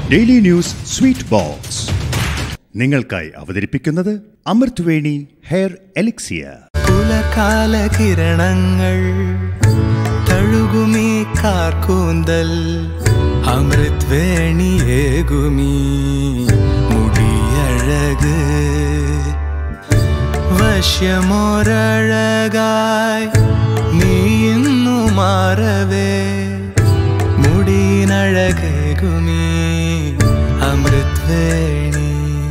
Daily news sweet box നിങ്ങൾക്കായി അവതരിപ്പിക്കുന്നത് അമൃത് Veni hair elixir പുലകാല കിരണങ്ങൾ തഴുകുമീ കാർക്കൂന്തൽ അമൃത് വേണിയേകുമീ മുടിയഴക് വശ്യമൊരഴകായി നീ ഇന്നു മാറവേ മുടിയിനഴകേകുമീ അമൃത് വേണി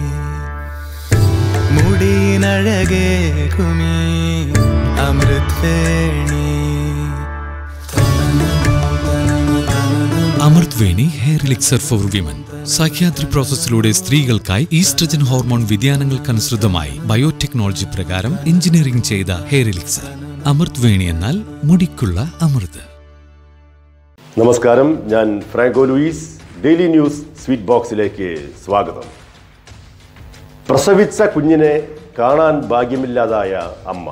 മുടിയിനഴകേകുമീ അമൃത് Veni Amrut Veni hair elixir for women Sahyadri പ്രോസസ്സിലൂടെ സ്ത്രീകൾക്കായി ഈസ്ട്രജൻ ഹോർമോൺ വ്യതിയാനങ്ങൾക്കനുസൃതമായി ബയോടെക്നോളജി പ്രകാരം എഞ്ചിനീയറിംഗ് ചെയ്ത ഹെയർ എലിക്സർ അമൃത് വേണി എന്നാൽ മുടിക്കുള്ള അമൃത് നമസ്കാരം ഞാൻ Franco Louis daily news sweet ബോക്സിലേക്ക് സ്വാഗതം പ്രസവിച്ച കുഞ്ഞിനെ കാണാൻ ഭാഗ്യമില്ലാതായ അമ്മ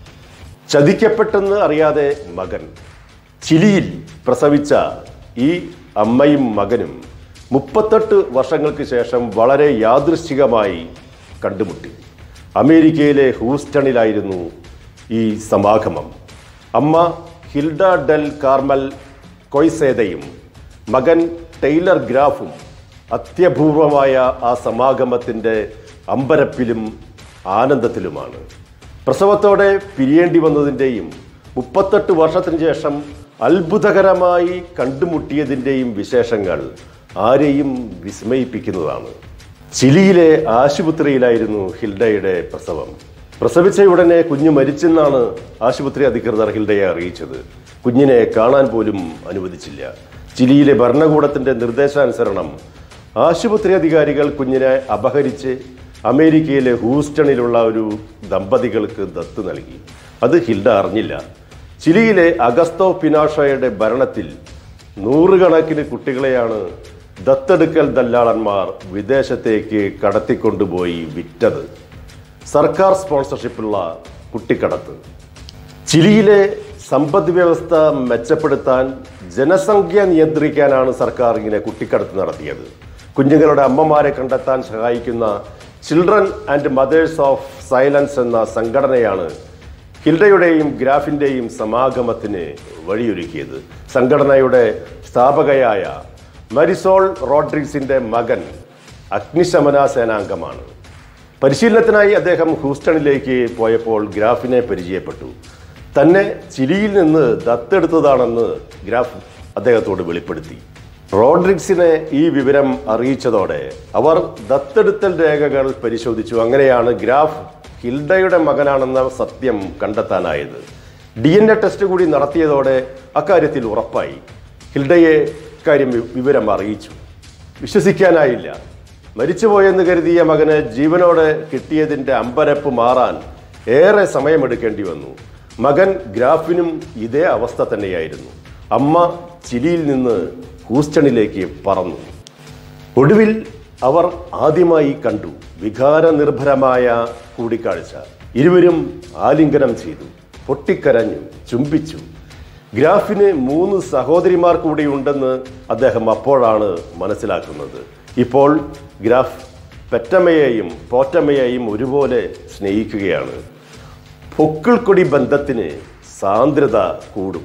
ചതിക്കപ്പെട്ടെന്ന് അറിയാതെ മകൻ ചിലിയിൽ പ്രസവിച്ച ഈ അമ്മയും മകനും മുപ്പത്തെട്ട് വർഷങ്ങൾക്ക് ശേഷം വളരെ യാദൃശ്ചികമായി കണ്ടുമുട്ടി അമേരിക്കയിലെ ഹൂസ്റ്റണിലായിരുന്നു ഈ സമാഗമം അമ്മ ഹിൽഡ ഡെൽ കാർമൽ കൊയ്സേതയും മകൻ ടൈലർ ഗ്രാഫും അത്യപൂർവമായ ആ സമാഗമത്തിൻ്റെ അമ്പരപ്പിലും ആനന്ദത്തിലുമാണ് പ്രസവത്തോടെ പിരിയേണ്ടി വന്നതിൻ്റെയും മുപ്പത്തെട്ട് വർഷത്തിന് ശേഷം അത്ഭുതകരമായി കണ്ടുമുട്ടിയതിൻ്റെയും വിശേഷങ്ങൾ ആരെയും വിസ്മയിപ്പിക്കുന്നതാണ് ചിലിയിലെ ആശുപത്രിയിലായിരുന്നു ഹിൽഡയുടെ പ്രസവം പ്രസവിച്ച ഉടനെ കുഞ്ഞ് മരിച്ചെന്നാണ് ആശുപത്രി അധികൃതർ ഹിൽഡയെ അറിയിച്ചത് കുഞ്ഞിനെ കാണാൻ പോലും അനുവദിച്ചില്ല ചിലിയിലെ ഭരണകൂടത്തിന്റെ നിർദ്ദേശാനുസരണം ആശുപത്രി അധികാരികൾ കുഞ്ഞിനെ അപഹരിച്ച് അമേരിക്കയിലെ ഹൂസ്റ്റണിലുള്ള ഒരു ദമ്പതികൾക്ക് ദത്ത് നൽകി അത് ഹിൽഡ അറിഞ്ഞില്ല ചിലിയിലെ അഗസ്തോ പിനാഷോയുടെ ഭരണത്തിൽ നൂറുകണക്കിന് കുട്ടികളെയാണ് ദത്തെടുക്കൽ ദല്ലാളന്മാർ വിദേശത്തേക്ക് കടത്തിക്കൊണ്ടുപോയി വിറ്റത് സർക്കാർ സ്പോൺസർഷിപ്പുള്ള കുട്ടിക്കടത്ത് ചിലിയിലെ സമ്പദ് വ്യവസ്ഥ മെച്ചപ്പെടുത്താൻ ജനസംഖ്യ നിയന്ത്രിക്കാനാണ് സർക്കാർ ഇങ്ങനെ കുട്ടിക്കടത്ത് നടത്തിയത് കുഞ്ഞുങ്ങളുടെ അമ്മമാരെ കണ്ടെത്താൻ സഹായിക്കുന്ന Children and Mothers of Silence എന്ന സംഘടനയാണ് ഹിൽഡയുടെയും ഗ്രാഫിന്റെയും സമാഗമത്തിന് വഴിയൊരുക്കിയത് സംഘടനയുടെ സ്ഥാപകയായ മരിസോൾ റോഡ്രിക്സിന്റെ മകൻ അഗ്നിശമന സേനാംഗമാണ് പരിശീലനത്തിനായി അദ്ദേഹം ഹൂസ്റ്റണിലേക്ക് പോയപ്പോൾ ഗ്രാഫിനെ പരിചയപ്പെട്ടു തന്നെ ചിലിയിൽ നിന്ന് ദത്തെടുത്തതാണെന്ന് ഗ്രാഫ് അദ്ദേഹത്തോട് വെളിപ്പെടുത്തി റോഡ്രിക്സിനെ ഈ വിവരം അറിയിച്ചതോടെ അവർ ദത്തെടുത്തൽ രേഖകൾ പരിശോധിച്ചു അങ്ങനെയാണ് ഗ്രാഫ് ഹിൽഡയുടെ മകനാണെന്ന സത്യം കണ്ടെത്താനായത് ഡി എൻ എ ടെസ്റ്റ് കൂടി നടത്തിയതോടെ അക്കാര്യത്തിൽ ഉറപ്പായി ഹിൽഡയെ കാര്യം വി- വിവരം അറിയിച്ചു വിശ്വസിക്കാനായില്ല മരിച്ചുപോയെന്ന് കരുതിയ മകന് ജീവനോടെ കിട്ടിയതിന്റെ അമ്പരപ്പ് മാറാൻ ഏറെ സമയമെടുക്കേണ്ടി വന്നു മകൻ ഗ്രാഫിനും ഇതേ അവസ്ഥ തന്നെയായിരുന്നു അമ്മ ചിലിയിൽ നിന്ന് ഹൂസ്റ്റണിലേക്ക് പറന്നു ഒടുവിൽ അവർ ആദ്യമായി കണ്ടു വികാരനിർഭരമായ കൂടിക്കാഴ്ച ഇരുവരും ആലിംഗനം ചെയ്തു പൊട്ടിക്കരഞ്ഞു ചുംബിച്ചു ഗ്രാഫിന് മൂന്ന് സഹോദരിമാർ കൂടി ഉണ്ടെന്ന് അദ്ദേഹം അപ്പോഴാണ് മനസ്സിലാക്കുന്നത് ഇപ്പോൾ ഗ്രാഫ് പെറ്റമ്മയെയും പോറ്റമ്മയെയും ഒരുപോലെ സ്നേഹിക്കുകയാണ് പൊക്കിൾക്കൊടി ബന്ധത്തിന് സാന്ദ്രത കൂടും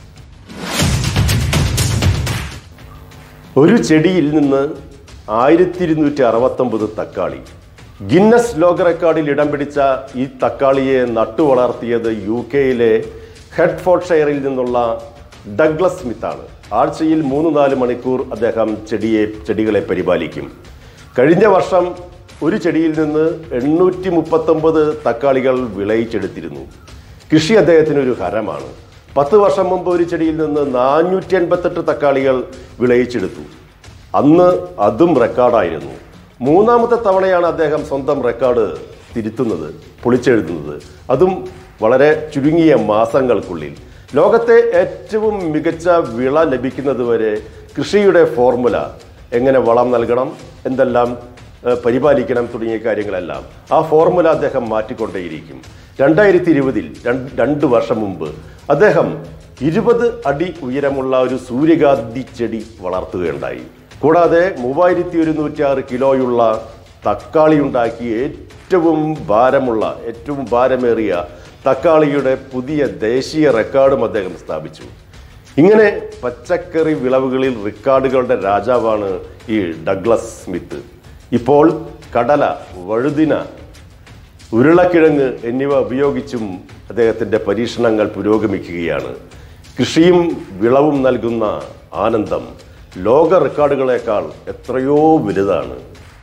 ഒരു ചെടിയിൽ നിന്ന് ആയിരത്തി ഇരുന്നൂറ്റി അറുപത്തൊമ്പത് തക്കാളി ഗിന്നസ് ലോക റെക്കോർഡിൽ ഇടം പിടിച്ച ഈ തക്കാളിയെ നട്ടുവളർത്തിയത് യു കെയിലെ ഹെഡ്ഫോർഡ്ഷെയറിൽ നിന്നുള്ള ഡഗ്ലസ് സ്മിത്താണ് ആഴ്ചയിൽ മൂന്ന് നാല് മണിക്കൂർ അദ്ദേഹം ചെടിയെ ചെടികളെ പരിപാലിക്കും കഴിഞ്ഞ വർഷം ഒരു ചെടിയിൽ നിന്ന് എണ്ണൂറ്റി മുപ്പത്തൊമ്പത് തക്കാളികൾ വിളയിച്ചെടുത്തിരുന്നു കൃഷി അദ്ദേഹത്തിന് ഒരു ഹരമാണ് പത്ത് വർഷം മുമ്പ് ഒരു ചെടിയിൽ നിന്ന് നാനൂറ്റി എൺപത്തെട്ട് തക്കാളികൾ വിളയിച്ചെടുത്തു അന്ന് അതും റെക്കോർഡായിരുന്നു മൂന്നാമത്തെ തവണയാണ് അദ്ദേഹം സ്വന്തം റെക്കോർഡ് തിരുത്തുന്നത് പൊളിച്ചെഴുതുന്നത് അതും വളരെ ചുരുങ്ങിയ മാസങ്ങൾക്കുള്ളിൽ ലോകത്തെ ഏറ്റവും മികച്ച വിള ലഭിക്കുന്നതുവരെ കൃഷിയുടെ ഫോർമുല എങ്ങനെ വളം നൽകണം എന്തെല്ലാം ഏഹ്, പരിപാലിക്കണം തുടങ്ങിയ കാര്യങ്ങളെല്ലാം ആ ഫോർമുല അദ്ദേഹം മാറ്റിക്കൊണ്ടേയിരിക്കും രണ്ടായിരത്തി ഇരുപതിൽ രണ്ട് വർഷം മുമ്പ് അദ്ദേഹം ഇരുപത് അടി ഉയരമുള്ള ഒരു സൂര്യകാന്തി ചെടി വളർത്തുകയുണ്ടായി കൂടാതെ മൂവായിരത്തി ഒരുന്നൂറ്റി ആറ് കിലോയുള്ള തക്കാളി ഉണ്ടാക്കി ഏറ്റവും ഭാരമുള്ള ഏറ്റവും ഭാരമേറിയ തക്കാളിയുടെ പുതിയ ദേശീയ റെക്കോർഡും അദ്ദേഹം സ്ഥാപിച്ചു ഇങ്ങനെ പച്ചക്കറി വിളവുകളിൽ റെക്കോർഡുകളുടെ രാജാവാണ് ഈ ഡഗ്ലസ് സ്മിത്ത് ഇപ്പോൾ കടല വഴുതിന ഉരുളക്കിഴങ്ങ് എന്നിവ ഉപയോഗിച്ചും അദ്ദേഹത്തിൻ്റെ പരീക്ഷണങ്ങൾ പുരോഗമിക്കുകയാണ് കൃഷിയും വിളവും നൽകുന്ന ആനന്ദം ലോക റെക്കോർഡുകളേക്കാൾ എത്രയോ വലുതാണ്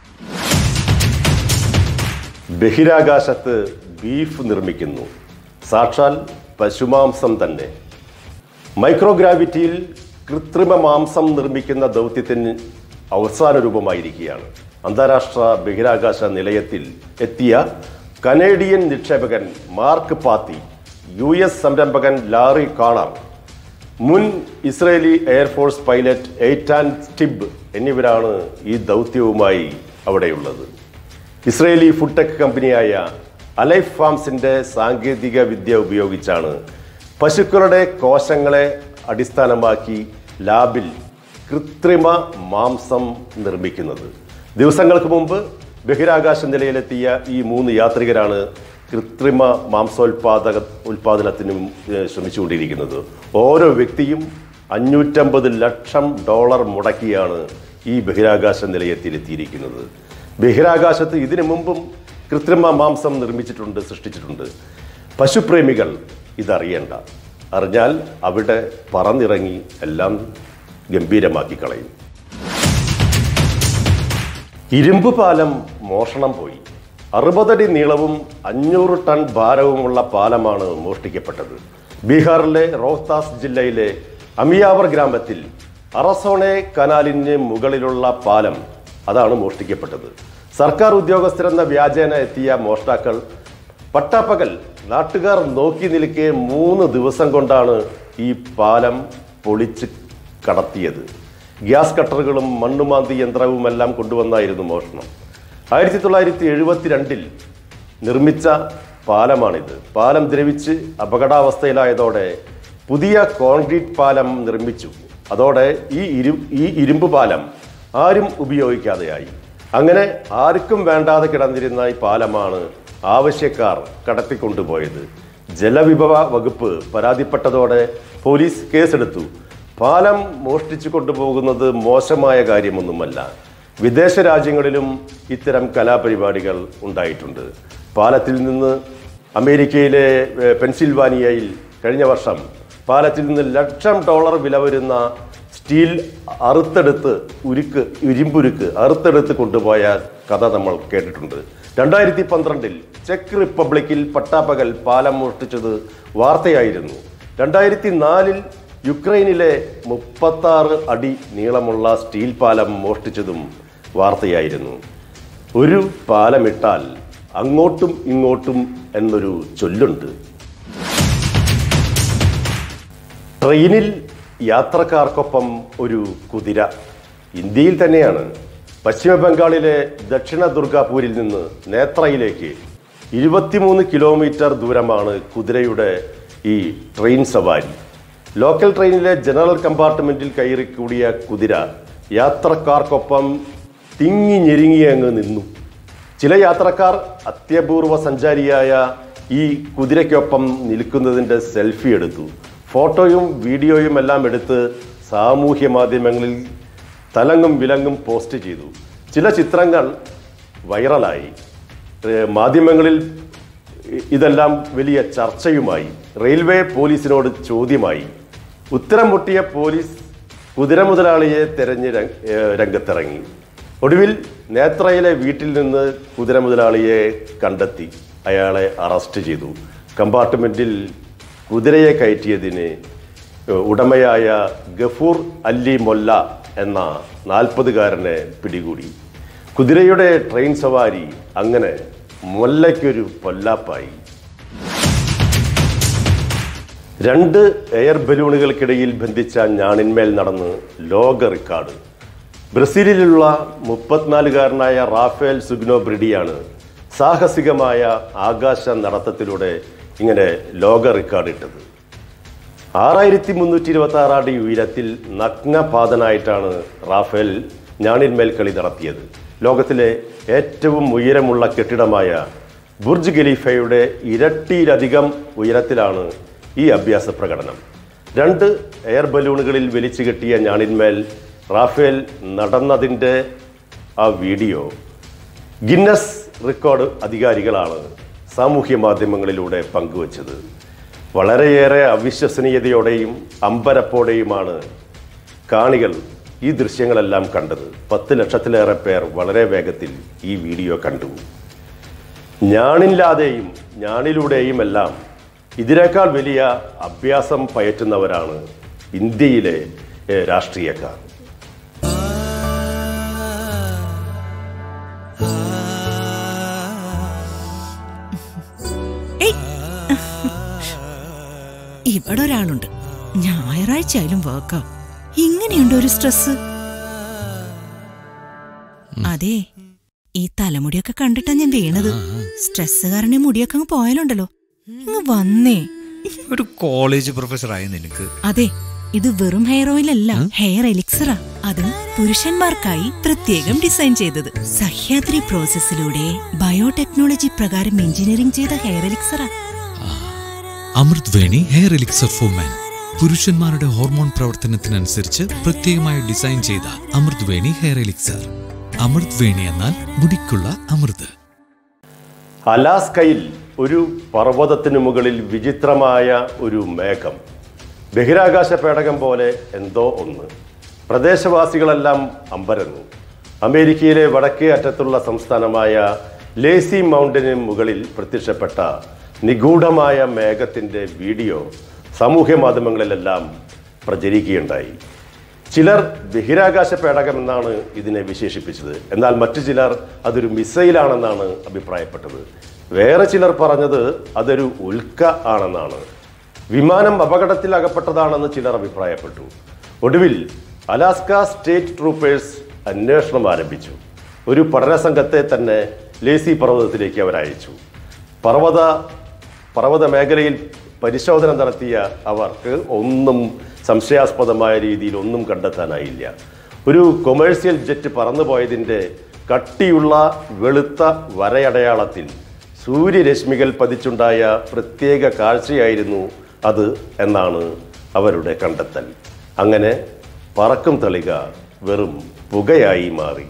ബഹിരാകാശത്ത് ബീഫ് നിർമ്മിക്കുന്നു സാക്ഷാൽ പശുമാംസം തന്നെ മൈക്രോഗ്രാവിറ്റിയിൽ കൃത്രിമ മാംസം നിർമ്മിക്കുന്ന ദൗത്യത്തിന് അവസാന രൂപമായിരിക്കുകയാണ് അന്താരാഷ്ട്ര ബഹിരാകാശ നിലയത്തിൽ എത്തിയ കനേഡിയൻ നിക്ഷേപകൻ മാർക്ക് പാത്തി യു എസ് സംരംഭകൻ ലാറി കാണർ മുൻ Israeli air force pilot Eytan Stibbe എന്നിവരാണ് ഈ ദൗത്യവുമായി അവിടെയുള്ളത് ഇസ്രേലി ഫുഡ് ടെക് കമ്പനിയായ അലൈഫ് ഫാംസിന്റെ സാങ്കേതിക വിദ്യ ഉപയോഗിച്ചാണ് പശുക്കളുടെ കോശങ്ങളെ അടിസ്ഥാനമാക്കി ലാബിൽ കൃത്രിമ മാംസം നിർമ്മിക്കുന്നത് ദിവസങ്ങൾക്ക് മുമ്പ് ബഹിരാകാശ നിലയിലെത്തിയ ഈ മൂന്ന് യാത്രികരാണ് കൃത്രിമ മാംസോൽപാദക ഉൽപാദനത്തിനും ഏഹ്, ശ്രമിച്ചുകൊണ്ടിരിക്കുന്നത് ഓരോ വ്യക്തിയും അഞ്ഞൂറ്റമ്പത് ലക്ഷം ഡോളർ മുടക്കിയാണ് ഈ ബഹിരാകാശ നിലയത്തിലെത്തിയിരിക്കുന്നത് ബഹിരാകാശത്ത് ഇതിനു മുമ്പും കൃത്രിമ മാംസം നിർമ്മിച്ചിട്ടുണ്ട് സൃഷ്ടിച്ചിട്ടുണ്ട് പശുപ്രേമികൾ ഇതറിയണ്ട അറിഞ്ഞാൽ അവിടെ പറന്നിറങ്ങി എല്ലാം ഗംഭീരമാക്കി കളയും ഇരുമ്പ് പാലം മോഷണം പോയി അറുപതടി നീളവും അഞ്ഞൂറ് ടൺ ഭാരവുമുള്ള പാലമാണ് മോഷ്ടിക്കപ്പെട്ടത് ബീഹാറിലെ റോഹ്താസ് ജില്ലയിലെ അമിയാവർ ഗ്രാമത്തിൽ അറസോണെ കനാലിന് മുകളിലുള്ള പാലം അതാണ് മോഷ്ടിക്കപ്പെട്ടത് സർക്കാർ ഉദ്യോഗസ്ഥരെന്ന വ്യാജേന എത്തിയ മോഷ്ടാക്കൾ പട്ടാപ്പകൽ നാട്ടുകാർ നോക്കി നിൽക്കെ മൂന്ന് ദിവസം കൊണ്ടാണ് ഈ പാലം പൊളിച്ച് കടത്തിയത് ഗ്യാസ് കട്ടറുകളും മണ്ണുമാന്തി യന്ത്രവുമെല്ലാം കൊണ്ടുവന്നായിരുന്നു മോഷണം ആയിരത്തി തൊള്ളായിരത്തി എഴുപത്തിരണ്ടിൽ നിർമ്മിച്ച പാലമാണിത് പാലം ദ്രവിച്ച് അപകടാവസ്ഥയിലായതോടെ പുതിയ കോൺക്രീറ്റ് പാലം നിർമ്മിച്ചു അതോടെ ഈ ഇരു ഈ ഇരുമ്പ് പാലം ആരും ഉപയോഗിക്കാതെയായി അങ്ങനെ ആർക്കും വേണ്ടാതെ കിടന്നിരുന്ന ഈ പാലമാണ് ആവശ്യക്കാർ കടത്തിക്കൊണ്ടുപോയത് ജലവിഭവ വകുപ്പ് പരാതിപ്പെട്ടതോടെ പോലീസ് കേസെടുത്തു പാലം മോഷ്ടിച്ചു കൊണ്ടുപോകുന്നത് മോശമായ കാര്യമൊന്നുമല്ല വിദേശ രാജ്യങ്ങളിലും ഇത്തരം കലാപരിപാടികൾ ഉണ്ടായിട്ടുണ്ട് പാലത്തിൽ നിന്ന് അമേരിക്കയിലെ ഏഹ്, പെൻസിൽവാനിയയിൽ കഴിഞ്ഞ വർഷം പാലത്തിൽ നിന്ന് ലക്ഷം ഡോളർ വില വരുന്ന സ്റ്റീൽ അറുത്തെടുത്ത് ഉരുക്ക് ഇരുമ്പുരുക്ക് അറുത്തെടുത്ത് കൊണ്ടുപോയ കഥ നമ്മൾ കേട്ടിട്ടുണ്ട് രണ്ടായിരത്തി പന്ത്രണ്ടിൽ ചെക്ക് റിപ്പബ്ലിക്കിൽ പട്ടാപ്പകൽ പാലം മോഷ്ടിച്ചത് വാർത്തയായിരുന്നു രണ്ടായിരത്തി നാലിൽ യുക്രൈനിലെ മുപ്പത്താറ് അടി നീളമുള്ള സ്റ്റീൽ പാലം മോഷ്ടിച്ചതും വാർത്തയായിരുന്നു ഒരു പാലമിട്ടാൽ അങ്ങോട്ടും ഇങ്ങോട്ടും എന്നൊരു ചൊല്ലുണ്ട് ട്രെയിനിൽ യാത്രക്കാർക്കൊപ്പം ഒരു കുതിര ഇന്ത്യയിൽ തന്നെയാണ് പശ്ചിമ ബംഗാളിലെ ദക്ഷിണ ദുർഗാപൂരിൽ നിന്ന് നേത്രയിലേക്ക് ഇരുപത്തിമൂന്ന് കിലോമീറ്റർ ദൂരമാണ് കുതിരയുടെ ഈ ട്രെയിൻ സവാരി ലോക്കൽ ട്രെയിനിലെ ജനറൽ കമ്പാർട്ട്മെന്റിൽ കയറി കൂടിയ കുതിര യാത്രക്കാർക്കൊപ്പം തിങ്ങി ഞെരുങ്ങി അങ്ങ് നിന്നു ചില യാത്രക്കാർ അത്യപൂർവ സഞ്ചാരിയായ ഈ കുതിരയ്ക്കൊപ്പം നിൽക്കുന്നതിൻ്റെ സെൽഫി എടുത്തു ഫോട്ടോയും വീഡിയോയും എല്ലാം എടുത്ത് സാമൂഹ്യ മാധ്യമങ്ങളിൽ തലങ്ങും വിലങ്ങും പോസ്റ്റ് ചെയ്തു ചില ചിത്രങ്ങൾ വൈറലായി ഏഹ് മാധ്യമങ്ങളിൽ ഇ- ഇതെല്ലാം വലിയ ചർച്ചയുമായി റെയിൽവേ പോലീസിനോട് ചോദ്യമായി ഉത്തരം മുട്ടിയ പോലീസ് കുതിര മുതലാളിയെ തെരഞ്ഞ് രംഗ- ഏഹ് രംഗത്തിറങ്ങി ഒടുവിൽ നേത്രയിലെ വീട്ടിൽ നിന്ന് കുതിര മുതലാളിയെ കണ്ടെത്തി അയാളെ അറസ്റ്റ് ചെയ്തു കമ്പാർട്ട്മെന്റിൽ കുതിരയെ കയറ്റിയതിന് ഏഹ് ഉടമയായ ഗഫൂർ അല്ലി മൊല്ല എന്ന നാൽപ്പതുകാരനെ പിടികൂടി കുതിരയുടെ ട്രെയിൻ സവാരി അങ്ങനെ മൊല്ലയ്ക്കൊരു പൊല്ലാപ്പായി രണ്ട് എയർ ബലൂണുകൾക്കിടയിൽ ബന്ധിച്ച ഞാണിന്മേൽ നടന്ന് ലോക റെക്കോർഡ് ബ്രസീലിലുള്ള മുപ്പത്തിനാലുകാരനായ റാഫേൽ സുഗ്നോ ബ്രിഡിയാണ് സാഹസികമായ ആകാശ നടത്തത്തിലൂടെ ഇങ്ങനെ ലോക റെക്കോർഡ് ഇട്ടത് ആറായിരത്തി മുന്നൂറ്റി ഇരുപത്തി ആറ് അടി ഉയരത്തിൽ നഗ്നപാതനായിട്ടാണ് റാഫേൽ ഞാണിന്മേൽ കളി നടത്തിയത് ലോകത്തിലെ ഏറ്റവും ഉയരമുള്ള കെട്ടിടമായ ബുർജ് ഖലീഫയുടെ ഇരട്ടിയിലധികം ഉയരത്തിലാണ് ഈ അഭ്യാസ പ്രകടനം രണ്ട് എയർ ബലൂണുകളിൽ വലിച്ചു കെട്ടിയ ഞാണിന്മേൽ റാഫേൽ നടന്നതിൻ്റെ ആ വീഡിയോ ഗിന്നസ് റെക്കോർഡ് അധികാരികളാണ് സാമൂഹ്യ മാധ്യമങ്ങളിലൂടെ പങ്കുവച്ചത് വളരെയേറെ അവിശ്വസനീയതയോടെയും അമ്പരപ്പോടെയുമാണ് കാണികൾ ഈ ദൃശ്യങ്ങളെല്ലാം കണ്ടത് പത്ത് ലക്ഷത്തിലേറെ പേർ വളരെ വേഗത്തിൽ ഈ വീഡിയോ കണ്ടു ഞാണില്ലാതെയും ഞാണിലൂടെയും എല്ലാം ഇതിനേക്കാൾ വലിയ അഭ്യാസം പയറ്റുന്നവരാണ് ഇന്ത്യയിലെ ഏഹ്, രാഷ്ട്രീയക്കാർ ഏയ്. ഇവിടെ ഒരാളുണ്ട് ഞായറാഴ്ച ആയാലും വർക്കാ ഇങ്ങനെയുണ്ട് ഒരു സ്ട്രെസ് അതെ ഈ തലമുടിയൊക്കെ കണ്ടിട്ടാ ഞാൻ വീണത് സ്ട്രെസ് കാരണം ഈ മുടിയൊക്കെ അങ്ങ് പോയാലുണ്ടല്ലോ ഇങ്ങ് വന്നേ ഒരു കോളേജ് പ്രൊഫസറായ നിനക്ക് അതെ ഇത് വെറും ഹെയർ ഓയിൽ അല്ല ഹെയർ എലിക്സറാ അതും പുരുഷന്മാർക്കായി പ്രത്യേകം ഡിസൈൻ ചെയ്തത് സഹ്യാദ്രി പ്രോസസ്സിലൂടെ ബയോടെക്നോളജി പ്രകാരം എഞ്ചിനീയറിംഗ് ചെയ്ത ഹെയർ എലിക്സറാ Amrut Veni hair elixir for men പുരുഷന്മാരുടെ ഹോർമോൺ പ്രവർത്തനത്തിനനുസരിച്ച് പ്രത്യേകമായി ഡിസൈൻ ചെയ്ത അമൃത് വേണി ഹെയർ എലിക്സർ അമൃത് വേണി എന്നാൽ മുടിക്കുള്ള അമൃത് അലാസ്കയിൽ ഒരു പർവ്വതത്തിനു മുകളിൽ വിചിത്രമായ ഒരു മേഘം ബഹിരാകാശ പേടകം പോലെ എന്തോ ഒന്ന് പ്രദേശവാസികളെല്ലാം അമ്പരന്നു അമേരിക്കയിലെ വടക്കേ അറ്റത്തുള്ള സംസ്ഥാനമായ ലേസി മൗണ്ടന് മുകളിൽ പ്രത്യക്ഷപ്പെട്ട നിഗൂഢമായ മേഘത്തിൻ്റെ വീഡിയോ സാമൂഹ്യ മാധ്യമങ്ങളിലെല്ലാം പ്രചരിക്കുകയുണ്ടായി ചിലർ ബഹിരാകാശ പേടകം എന്നാണ് ഇതിനെ വിശേഷിപ്പിച്ചത് എന്നാൽ മറ്റു ചിലർ അതൊരു മിസൈലാണെന്നാണ് അഭിപ്രായപ്പെട്ടത് വേറെ ചിലർ പറഞ്ഞത് അതൊരു ഉൽക്ക ആണെന്നാണ് വിമാനം അപകടത്തിൽ അകപ്പെട്ടതാണെന്ന് ചിലർ അഭിപ്രായപ്പെട്ടു ഒടുവിൽ അലാസ്ക സ്റ്റേറ്റ് ട്രൂപ്പേഴ്സ് അന്വേഷണം ആരംഭിച്ചു ഒരു പഠന സംഘത്തെ തന്നെ ലേസി പർവ്വതത്തിലേക്ക് അവർ അയച്ചു പർവ്വത പർവ്വത മേഖലയിൽ പരിശോധന നടത്തിയ അവർക്ക് ഒന്നും സംശയാസ്പദമായ രീതിയിൽ ഒന്നും കണ്ടെത്താനായില്ല ഒരു കൊമേഴ്സ്യൽ ജെറ്റ് പറന്നുപോയതിൻ്റെ കട്ടിയുള്ള വെളുത്ത വരയടയാളത്തിൽ സൂര്യരശ്മികൾ പതിച്ചുണ്ടായ പ്രത്യേക കാഴ്ചയായിരുന്നു അത് എന്നാണ് അവരുടെ കണ്ടെത്തൽ അങ്ങനെ പറക്കും തളിക വെറും പുകയായി മാറി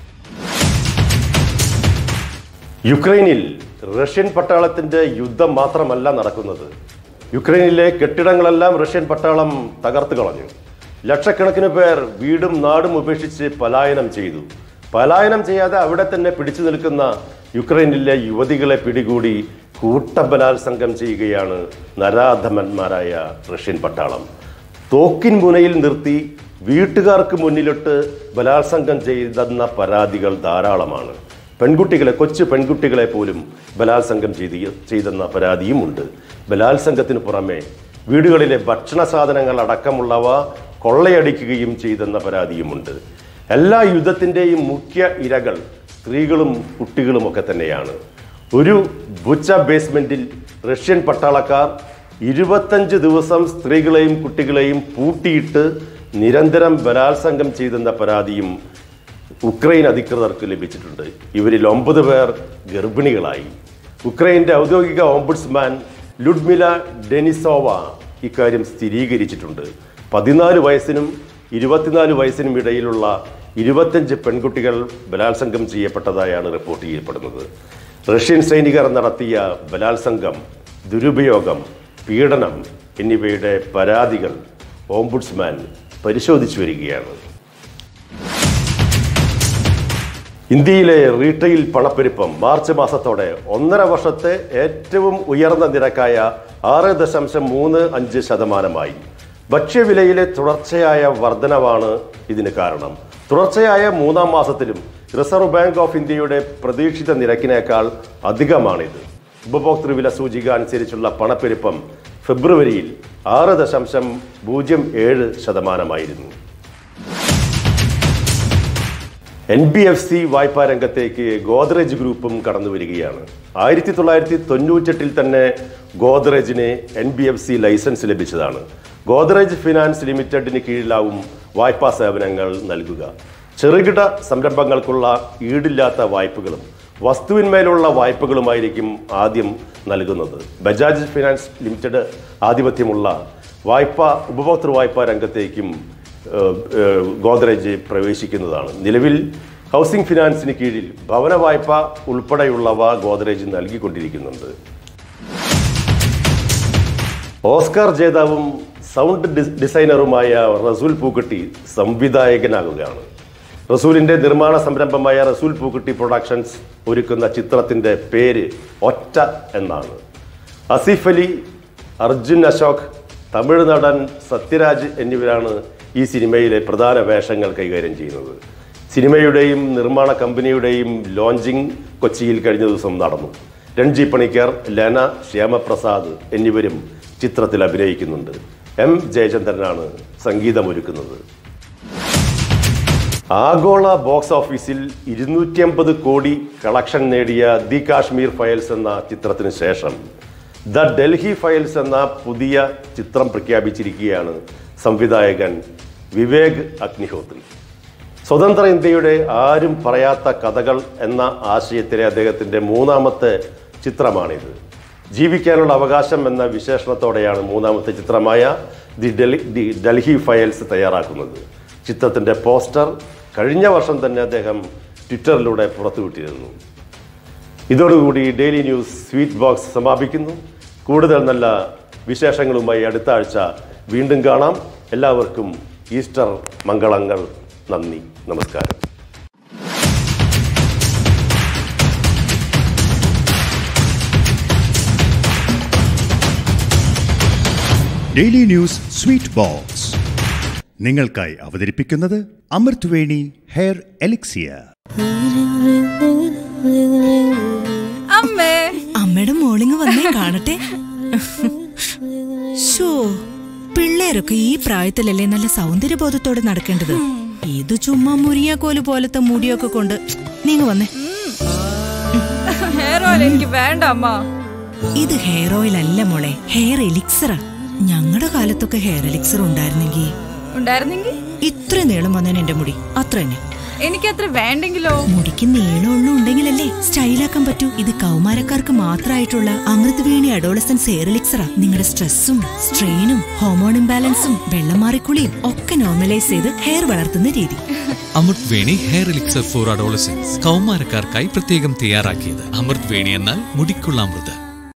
യുക്രൈനിൽ റഷ്യൻ പട്ടാളത്തിന്റെ യുദ്ധം മാത്രമല്ല നടക്കുന്നത് യുക്രൈനിലെ കെട്ടിടങ്ങളെല്ലാം റഷ്യൻ പട്ടാളം തകർത്ത് കളഞ്ഞു ലക്ഷക്കണക്കിന് പേർ വീടും നാടും ഉപേക്ഷിച്ച് പലായനം ചെയ്തു പലായനം ചെയ്യാതെ അവിടെ തന്നെ പിടിച്ചു നിൽക്കുന്ന യുക്രൈനിലെ യുവതികളെ പിടികൂടി കൂട്ടബലാത്സംഗം ചെയ്യുകയാണ് നരാധമന്മാരായ റഷ്യൻ പട്ടാളം തോക്കിൻ മുനയിൽ നിർത്തി വീട്ടുകാർക്ക് മുന്നിലിട്ട് ബലാത്സംഗം ചെയ്തെന്ന പരാതികൾ ധാരാളമാണ് പെൺകുട്ടികളെ കൊച്ചു പെൺകുട്ടികളെ പോലും ബലാത്സംഗം ചെയ്ത് ചെയ്തെന്ന പരാതിയുമുണ്ട് ബലാത്സംഗത്തിന് പുറമെ വീടുകളിലെ ഭക്ഷണ സാധനങ്ങൾ അടക്കമുള്ളവ കൊള്ളയടിക്കുകയും ചെയ്തെന്ന പരാതിയുമുണ്ട് എല്ലാ യുദ്ധത്തിൻ്റെയും മുഖ്യ ഇരകൾ സ്ത്രീകളും കുട്ടികളും ഒക്കെ തന്നെയാണ് ഒരു ബുച്ച ബേസ്മെന്റിൽ റഷ്യൻ പട്ടാളക്കാർ ഇരുപത്തഞ്ച് ദിവസം സ്ത്രീകളെയും കുട്ടികളെയും പൂട്ടിയിട്ട് നിരന്തരം ബലാത്സംഗം ചെയ്തെന്ന പരാതിയും ഉക്രൈൻ അധികൃതർക്ക് ലഭിച്ചിട്ടുണ്ട് ഇവരിൽ ഒമ്പത് പേർ ഗർഭിണികളായി ഉക്രൈൻ്റെ ഔദ്യോഗിക ഓംബുഡ്സ്മാൻ ലുഡ്മില ഡെനിസോവ ഇക്കാര്യം സ്ഥിരീകരിച്ചിട്ടുണ്ട് പതിനാല് വയസ്സിനും ഇരുപത്തിനാല് വയസ്സിനും ഇടയിലുള്ള ഇരുപത്തഞ്ച് പെൺകുട്ടികൾ ബലാത്സംഗം ചെയ്യപ്പെട്ടതായാണ് റിപ്പോർട്ട് ചെയ്യപ്പെടുന്നത് റഷ്യൻ സൈനികർ നടത്തിയ ബലാത്സംഗം ദുരുപയോഗം പീഡനം എന്നിവയുടെ പരാതികൾ ഓംബുഡ്സ്മാൻ പരിശോധിച്ചു വരികയാണ് ഇന്ത്യയിലെ റീറ്റെയിൽ പണപ്പെരുപ്പം മാർച്ച് മാസത്തോടെ ഒന്നര വർഷത്തെ ഏറ്റവും ഉയർന്ന നിരക്കായ ആറ് ദശാംശം മൂന്ന് അഞ്ച് ശതമാനമായി ഭക്ഷ്യവിലയിലെ തുടർച്ചയായ വർധനവാണ് ഇതിന് കാരണം തുടർച്ചയായ മൂന്നാം മാസത്തിലും റിസർവ് ബാങ്ക് ഓഫ് ഇന്ത്യയുടെ പ്രതീക്ഷിത നിരക്കിനേക്കാൾ അധികമാണിത് ഉപഭോക്തൃ വില സൂചിക അനുസരിച്ചുള്ള പണപ്പെരുപ്പം ഫെബ്രുവരിയിൽ ആറ് ദശാംശം പൂജ്യം ഏഴ് ശതമാനമായിരുന്നു എൻ ബി എഫ് സി വായ്പാ രംഗത്തേക്ക് ഗോദ്രേജ് ഗ്രൂപ്പും കടന്നു വരികയാണ് ആയിരത്തി തൊള്ളായിരത്തി തൊണ്ണൂറ്റെട്ടിൽ തന്നെ ഗോദ്രേജിന് N B F C licence ലഭിച്ചതാണ് ഗോദ്രേജ് ഫിനാൻസ് ലിമിറ്റഡിന് കീഴിലാവും വായ്പാ സേവനങ്ങൾ നൽകുക ചെറുകിട സംരംഭങ്ങൾക്കുള്ള ഈടില്ലാത്ത വായ്പകളും വസ്തുവിന്മേലുള്ള വായ്പകളുമായിരിക്കും ആദ്യം നൽകുന്നത് ബജാജ് ഫിനാൻസ് ലിമിറ്റഡ് ആധിപത്യമുള്ള വായ്പ ഉപഭോക്തൃ വായ്പാ രംഗത്തേക്കും ഏഹ്, ഏഹ്, ഗോദ്രേജ് പ്രവേശിക്കുന്നതാണ് നിലവിൽ ഹൗസിംഗ് ഫിനാൻസിന് കീഴിൽ ഭവന വായ്പ ഉൾപ്പെടെയുള്ളവ ഗോദ്രേജ് നൽകിക്കൊണ്ടിരിക്കുന്നുണ്ട് ഓസ്കാർ ജേതാവും സൗണ്ട് ഡി- ഡിസൈനറുമായ റസൂൽ പൂക്കുട്ടി സംവിധായകനാകുകയാണ് റസൂലിന്റെ നിർമ്മാണ സംരംഭമായ റസൂൽ പൂക്കുട്ടി പ്രൊഡക്ഷൻസ് ഒരുക്കുന്ന ചിത്രത്തിന്റെ പേര് ഒറ്റ എന്നാണ് അസിഫ് അലി അർജുൻ അശോക് തമിഴ് നടൻ സത്യരാജ് എന്നിവരാണ് ഈ സിനിമയിലെ പ്രധാന വേഷങ്ങൾ കൈകാര്യം ചെയ്യുന്നത് സിനിമയുടെയും നിർമ്മാണ കമ്പനിയുടെയും ലോഞ്ചിങ് കൊച്ചിയിൽ കഴിഞ്ഞ ദിവസം നടന്നു രൺജി പണിക്കർ ലെന ശ്യാമപ്രസാദ് എന്നിവരും ചിത്രത്തിൽ അഭിനയിക്കുന്നുണ്ട് എം ജയചന്ദ്രനാണ് സംഗീതമൊരുക്കുന്നത് ആഗോള ബോക്സ് ഓഫീസിൽ ഇരുന്നൂറ്റി അമ്പത് കോടി കളക്ഷൻ നേടിയ ദി കാശ്മീർ ഫയൽസ് എന്ന ചിത്രത്തിന് ശേഷം ദ ഡൽഹി ഫയൽസ് എന്ന പുതിയ ചിത്രം പ്രഖ്യാപിച്ചിരിക്കുകയാണ് സംവിധായകൻ വിവേക് അഗ്നിഹോത്രി സ്വതന്ത്ര ഇന്ത്യയുടെ ആരും പറയാത്ത കഥകൾ എന്ന ആശയത്തിലെ അദ്ദേഹത്തിൻ്റെ മൂന്നാമത്തെ ചിത്രമാണിത് ജീവിക്കാനുള്ള അവകാശം എന്ന വിശേഷണത്തോടെയാണ് മൂന്നാമത്തെ ചിത്രമായ the Delhi the Delhi files തയ്യാറാക്കുന്നത് ചിത്രത്തിൻ്റെ പോസ്റ്റർ കഴിഞ്ഞ വർഷം തന്നെ അദ്ദേഹം ട്വിറ്ററിലൂടെ പുറത്തുവിട്ടിരുന്നു ഇതോടുകൂടി ഡെയിലി ന്യൂസ് സ്വീറ്റ് ബോക്സ് സമാപിക്കുന്നു കൂടുതൽ നല്ല വിശേഷങ്ങളുമായി അടുത്ത ആഴ്ച വീണ്ടും കാണാം എല്ലാവർക്കും ഈസ്റ്റർ മംഗളങ്ങൾ നന്ദി നമസ്കാരം ഡെയിലി ന്യൂസ് സ്വീറ്റ് ബോക്സ് നിങ്ങൾക്കായി അവതരിപ്പിക്കുന്നത് അമൃത് വേണി ഹെയർ എലിക്സിയ അമ്മേ അമ്മയുടെ മോളിങ് വന്നേ കാണട്ടെ ഷോ പിള്ളേരൊക്കെ ഈ പ്രായത്തിലല്ലേ നല്ല സൗന്ദര്യബോധത്തോടെ നടക്കേണ്ടത് ഇത് ചുമ്മാ മുരിയാക്കോല് പോലത്തെ മുടിയൊക്കെ കൊണ്ട് നീങ്ങ വന്നേ ഹെയർ ഓയിൽ എനിക്ക് വേണ്ട അമ്മ ഇത് ഹെയർ ഓയിൽ അല്ല മോളെ ഹെയർ എലിക്സറാ ഞങ്ങളുടെ കാലത്തൊക്കെ ഹെയർ എലിക്സർ ഉണ്ടായിരുന്നെങ്കിൽ ഉണ്ടായിരുന്നെങ്കിൽ ഇത്ര നീളം വന്നേനെ എന്റെ മുടി അത്ര തന്നെ എനിക്ക് അത്ര വേണ്ടെങ്കിലോ മുടിക്ക് നീളമുള്ള ഉണ്ടെങ്കിലല്ലേ സ്റ്റൈലാക്കാൻ പറ്റൂ ഇത് കൗമാരക്കാർക്ക് മാത്രമായിട്ടുള്ള അമൃത് വേണി അഡോളസൻസ് ഹെയർ എലിക്സറാ നിങ്ങളുടെ സ്ട്രെസ്സും സ്ട്രെയിനും ഹോർമോൺ ഇംബാലൻസും വെള്ളം മാറിക്കുളിയും ഒക്കെ നോർമലൈസ് ചെയ്ത് ഹെയർ വളർത്തുന്ന രീതി Amrut Veni hair elixir for adolescence കൗമാരക്കാർക്കായി പ്രത്യേകം തയ്യാറാക്കിയത് അമൃത് വേണി എന്നാൽ മുടിക്കുള്ള അമൃത്